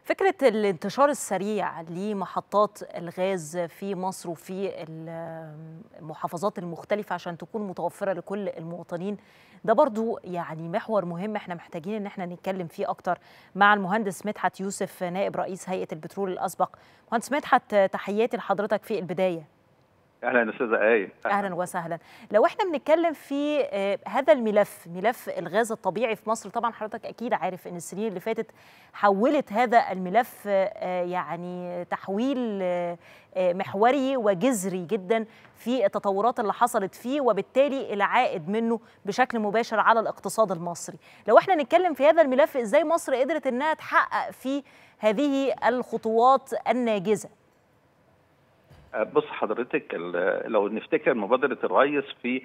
فكرة الانتشار السريع لمحطات الغاز في مصر وفي المحافظات المختلفة عشان تكون متوفرة لكل المواطنين ده برضو يعني محور مهم احنا محتاجين ان احنا نتكلم فيه اكتر مع المهندس مدحت يوسف نائب رئيس هيئة البترول الاسبق مهندس مدحت تحياتي لحضرتك في البداية اهلا استاذه ايه اهلا وسهلا لو احنا بنتكلم في هذا الملف ملف الغاز الطبيعي في مصر طبعا حضرتك اكيد عارف ان السنين اللي فاتت حولت هذا الملف يعني تحويل محوري وجذري جدا في التطورات اللي حصلت فيه وبالتالي العائد منه بشكل مباشر على الاقتصاد المصري لو احنا نتكلم في هذا الملف ازاي مصر قدرت انها تحقق في هذه الخطوات الناجزه بص حضرتك لو نفتكر مبادرة الرئيس في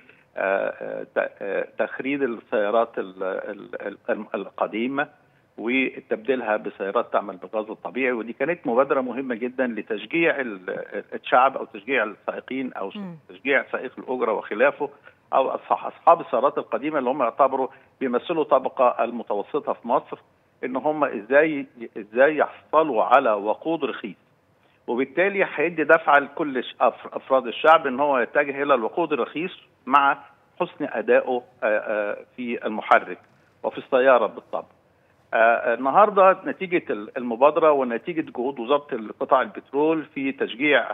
تخريج السيارات القديمة وتبديلها بسيارات تعمل بالغاز الطبيعي ودي كانت مبادرة مهمة جدا لتشجيع الشعب أو تشجيع السائقين أو تشجيع سائق الأجرة وخلافه أو أصحاب السيارات القديمة اللي هم يعتبروا بيمثلوا طبقة المتوسطة في مصر إن هم إزاي إزاي يحصلوا على وقود رخيص وبالتالي هيدي دفعه لكل افراد الشعب ان هو يتجه الى الوقود الرخيص مع حسن ادائه في المحرك وفي السياره بالطبع. النهارده نتيجه المبادره ونتيجه جهود وزاره قطاع البترول في تشجيع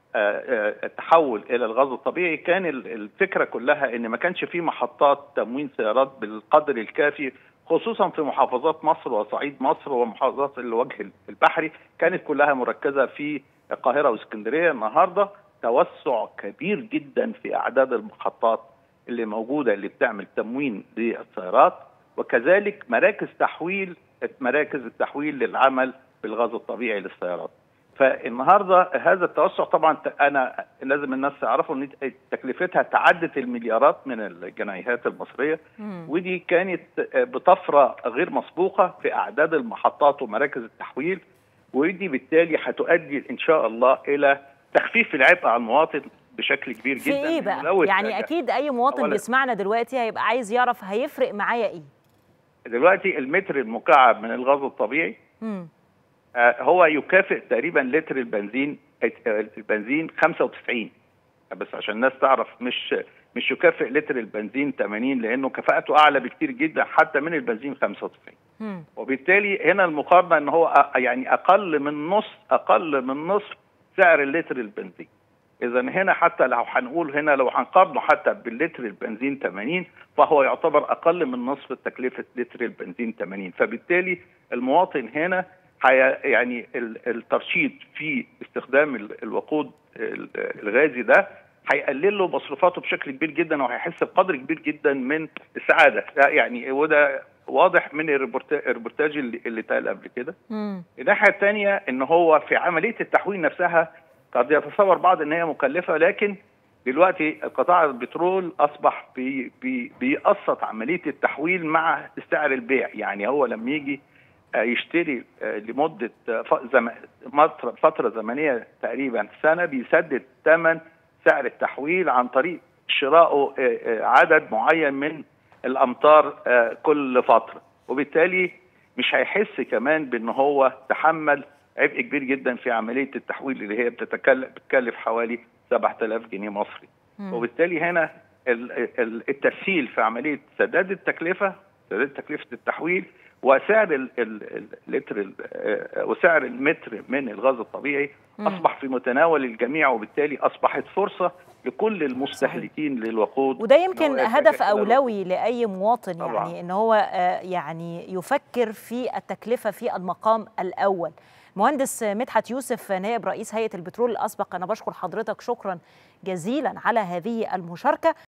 التحول الى الغاز الطبيعي كان الفكره كلها ان ما كانش في محطات تموين سيارات بالقدر الكافي خصوصا في محافظات مصر وصعيد مصر ومحافظات الوجه البحري كانت كلها مركزه في القاهره واسكندريه النهارده توسع كبير جدا في اعداد المحطات اللي موجوده اللي بتعمل تموين للسيارات وكذلك مراكز تحويل مراكز التحويل للعمل بالغاز الطبيعي للسيارات. فالنهارده هذا التوسع طبعا انا لازم الناس تعرفوا ان تكلفتها تعدت المليارات من الجنيهات المصريه مم. ودي كانت بطفره غير مسبوقه في اعداد المحطات ومراكز التحويل ودي بالتالي هتؤدي ان شاء الله الى تخفيف العبء على المواطن بشكل كبير جدا في ايه بقى؟ يعني اكيد اي مواطن بيسمعنا دلوقتي هيبقى عايز يعرف هيفرق معايا ايه؟ دلوقتي المتر المكعب من الغاز الطبيعي مم. هو يكافئ تقريبا لتر البنزين البنزين 95 بس عشان الناس تعرف مش مش يكافئ لتر البنزين 80 لانه كفاءته اعلى بكتير جدا حتى من البنزين 95 مم. وبالتالي هنا المقارنه ان هو يعني اقل من نص اقل من نصف سعر اللتر البنزين اذا هنا حتى لو هنقول هنا لو هنقارنه حتى باللتر البنزين 80 فهو يعتبر اقل من نصف تكلفه لتر البنزين 80 فبالتالي المواطن هنا يعني الترشيد في استخدام الوقود الغازي ده هيقلل له مصروفاته بشكل كبير جدا وهيحس بقدر كبير جدا من السعاده يعني وده واضح من الريبورتاج اللي, اللي اتقال قبل كده الناحيه الثانيه ان هو في عمليه التحويل نفسها قد يتصور بعض ان هي مكلفه لكن دلوقتي قطاع البترول اصبح بي بي بيقسط عمليه التحويل مع سعر البيع يعني هو لما يجي يشتري لمده فتره زمنيه تقريبا سنه بيسدد ثمن سعر التحويل عن طريق شرائه عدد معين من الامتار كل فتره وبالتالي مش هيحس كمان بان هو تحمل عبء كبير جدا في عمليه التحويل اللي هي بتكلف حوالي 7000 جنيه مصري م. وبالتالي هنا التسهيل في عمليه سداد التكلفه سداد تكلفه التحويل وسعر اللتر وسعر المتر من الغاز الطبيعي مم. اصبح في متناول الجميع وبالتالي اصبحت فرصه لكل المستهلكين صحيح. للوقود وده يمكن هدف اولوي لاي مواطن طبعا. يعني ان هو يعني يفكر في التكلفه في المقام الاول مهندس مدحت يوسف نائب رئيس هيئه البترول الاسبق انا بشكر حضرتك شكرا جزيلا على هذه المشاركه